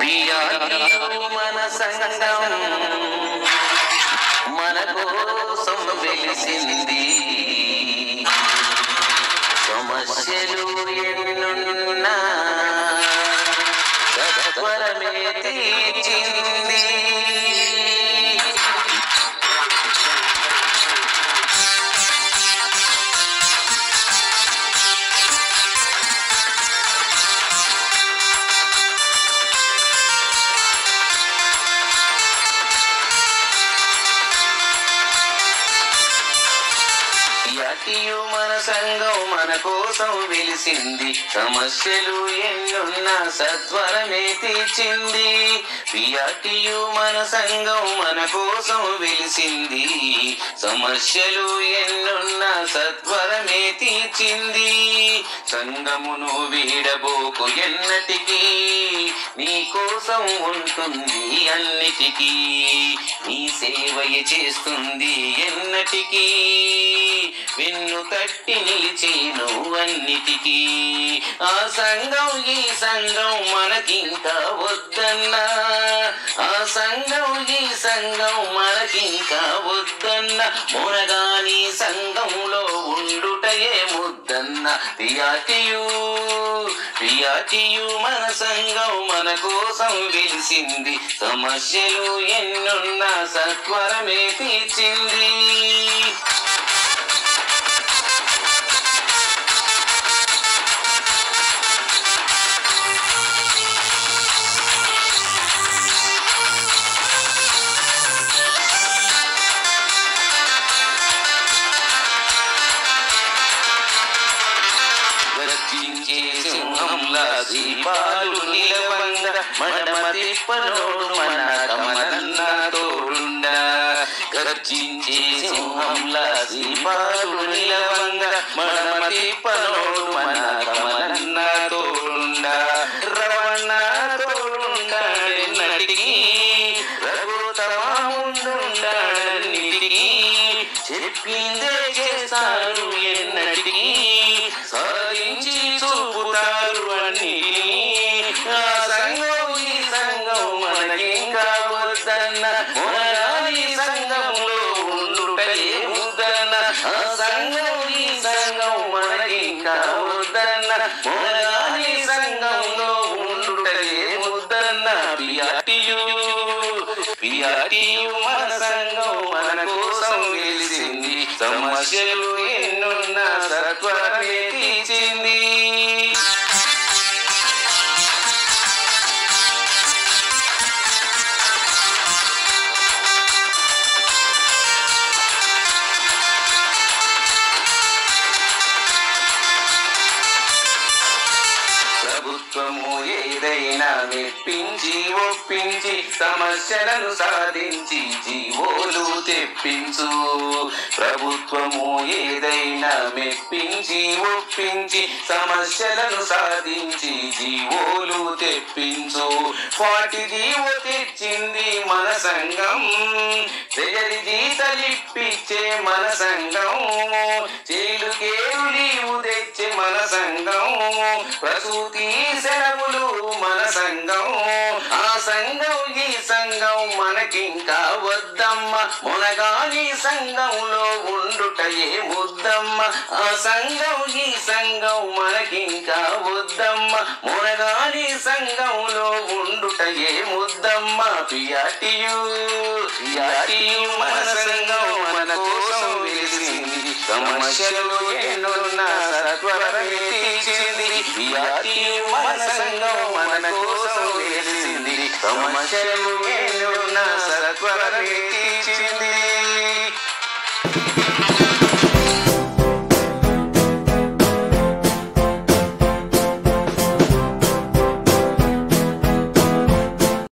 పియాటియు మన సంగం మన కోసం వెలిసింది సమస్యలు ఎన్నున్నా సత్వరమే తీర్చింది యతియు మన సంఘం మన కోసం వెలిసింది సమస్యలు ఎన్నున్నా సత్వరమే తీర్చింది పియాటియు మన సంఘం మన కోసం వెలిసింది సమస్యలు ఎన్నున్నా సత్వరమే తీర్చింది సంగమును వీడబోకు ఎన్నటికీ నీ కోసం ఉంటుంది అన్నిటికీ నీ సేవయ చేస్తుంది ఎన్నటికీ వెన్ను తట్టి నిలిచేను అన్నిటికీ ఆ సంఘం ఈ సంఘం మనకింకా వద్దన్నా ఆ సంఘం ఈ సంఘం మనకింకా వద్దన్న మునగాని సంఘంలో ఉండుటయే ముద్దన్న పియాటియు పియాటియు మన సంఘం మన కోసం వెలిసింది సమస్యలు ఎన్నున్నా సత్వరమే తీర్చింది గర్జించే సింహంలా దీపాలు నిలవంగ మడమ తిప్పనోడు మన కమలన్న తోడుండ గర్జించే సింహంలా దీపాలు నిలవంగ మడమ తిప్పనోడు మన కమలన్న తోడుండ రవణ తోడుండెన్నటికీ రఘుతమా ముందుండన్నిటికీ చెప్పిందే చేస్తారు ఎన్నటికీ సాధించి చూపుతారు అన్నిటినీ ఆ సంఘం ఈ సంఘం మనకింకా వద్దన్న మొనగాని సంఘంలో ఉండుటయే ముద్దన్న ఆ సంఘం ఈ సంఘం మనకింకా వద్దన్న మొనగాని సంఘంలో ఉండుటయే ముద్దన్న పియాటియు పియాటియు మన సంఘం మన కోసం వెలిసింది సమస్యలు ఎన్నున్నా సత్వరమే తీర్చింది ప్రభుత్వము ఏదైనా మెప్పించి ఒప్పించి సమస్యలను సాధించి జీవోలు తెప్పించు ప్రభుత్వము ఏదైనా మెప్పించి ఒప్పించి సమస్యలను సాధించి జీవోలు తెప్పించు వాటి జీవో తెచ్చింది మన సంఘం ప్రజలి జీతలిప్పించే మన సంఘం చేలుకేరు లీవు తెచ్చే మన సంఘం ప్రసూతి సెలవులు మన సంఘం ఆ సంఘం ఈ సంఘం మనకింకా వద్దమ్మ మునగాని సంఘంలో ఉండుటయే ముద్దమ్మ ఆ సంఘం ఈ సంఘం మనకింకా వద్దమ్మ మునగాని సంఘంలో ఉండుటయే ముద్దమ్మ పియాటియు పియాటియు మన సంఘం మన కోసం వెలిసింది సమస్యలు ఎన్నున్నా సత్వరమే తీర్చింది పియాటియు మన సంఘం మన కోసం వెలిసింది సమస్యలు ఎన్నున్నా సత్వరమే తీర్చింది